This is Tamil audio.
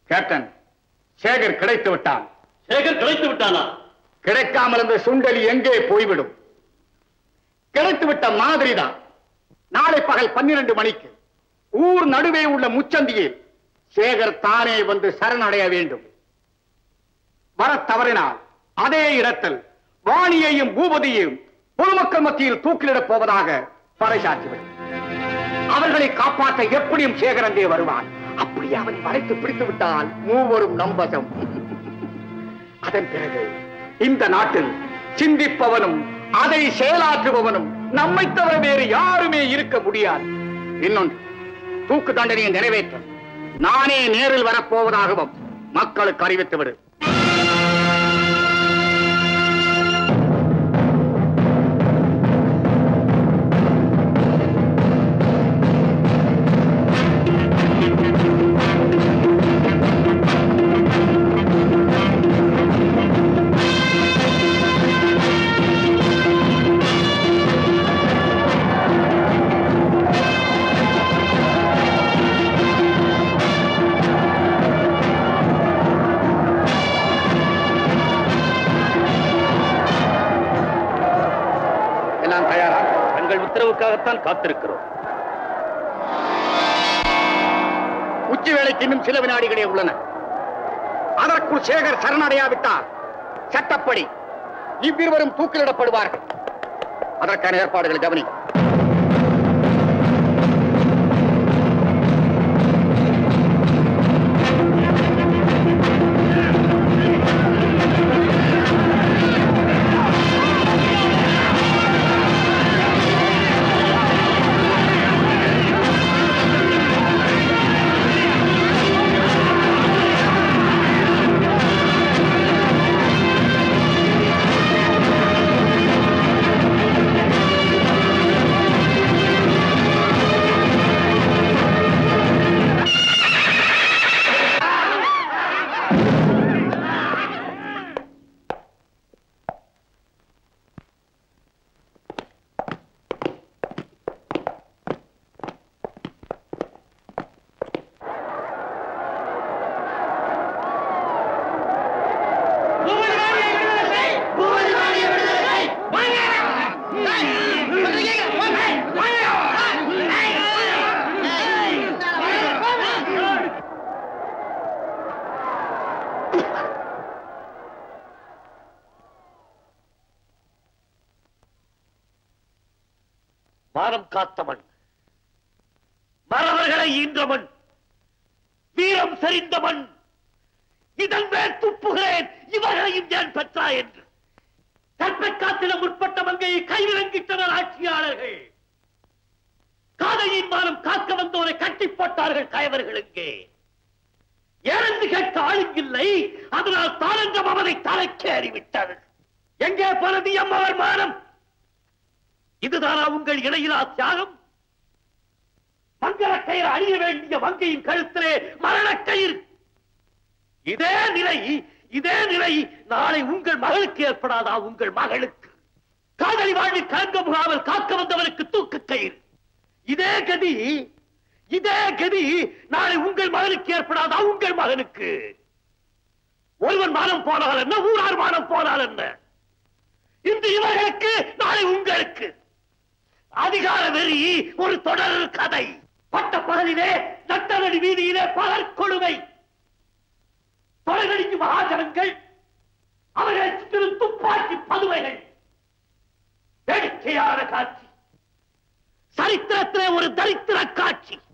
கேப்டன் சேகர் கிடைத்து விட்டான் சேகர் கிடைத்து விட்டானா கிடைக்காமல் இந்த சுண்டலி எங்கே போய்விடும் கிடைத்து விட்ட மாதிரிதான் நாளை பகல் பன்னிரண்டு மணிக்கு ஊர் நடுவே உள்ள முச்சந்தியில் சேகர் தானே வந்து சரணடைய வேண்டும் வர தவறினால் அதே இடத்தில் வாணியையும் பூபதியையும் பொதுமக்கள் மத்தியில் தூக்கிலிடப் போவதாக பறைசாற்றிவிடும் அவர்களை காப்பாற்ற எப்படியும் சேகரந்தே வருவான் அப்படி அவனை வளைத்து பிடித்து விட்டால் மூவரும் நம்பசம் அதன் பிறகு இந்த நாட்டில் சிந்திப்பவனும் அதை செயலாற்றுபவனும் நம்மை தவிர வேறு யாருமே இருக்க முடியாது இன்னொன்று தூக்கு தண்டனையை நிறைவேற்ற நானே நேரில் வரப்போவதாகவும் மக்களுக்கு அறிவித்து விடு எல்லாம் தயாரா தங்கள் உத்தரவுக்காகத்தான் காத்திருக்கிறோம் உச்சி வேளைக்கு இன்னும் சில வினாடிகளே உள்ளன அதற்குள் சேகர் சரணடையாவிட்டால் சட்டப்படி இவ்விருவரும் தூக்கிலிடப்படுவார்கள் அதற்கான ஏற்பாடுகளை கவனி மானம் காத்தவன் மறவர்களை ஈன்றவன் வீரம் செறிந்தவன் இதன் மேல் துப்புகிறேன் இவர்களையும் ஏன் பெற்றா என்று கற்பை காத்திட முற்பட்ட மங்கையை கைவிலங்கிட்டனர் ஆட்சியாளர்கள் காதையின் மானம் காக்க வந்தோரை கட்டி போட்டார்கள் கயவர்களுக்கு ஏறந்து கேட்க ஆளுங்கில்லை அதனால் தாரங்கம் அவனை தலைக்கேறிவிட்டது எங்கே போனது எம்மவர் மானம் இதுதானா உங்கள் இடையிலா தியாகம் மங்கள கயிறு அணிய வேண்டிய மங்கையின் கழுத்திலே மரணக் கயிறு இதே நிலை இதே நிலை நாளை உங்கள் மகளுக்கு ஏற்படாதா உங்கள் மகளுக்கு காதலி வாழ்வில் கலங்க முகாமல் காக்க வந்தவனுக்கு தூக்கு கயிறு இதே கதி இதே கதி நாளை உங்கள் மகனுக்கு ஏற்படாதா உங்கள் மகனுக்கு ஒருவன் மானம் போனால் என்ன ஊரார் மானம் போனால் என்ன இன்று இவர்களுக்கு நாளை உங்களுக்கு அதிகார வெறி ஒரு தொடர் கதை பட்ட பகலிலே நட்டநடி வீதியிலே பகற் கொடுமை தொலைநடிக்கு மகாஜனங்கள் அவர்களை சுற்றிலும் துப்பாக்கி பதுவைகள் வேடிக்கையான காட்சி சரித்திரத்திலே ஒரு தரித்திர காட்சி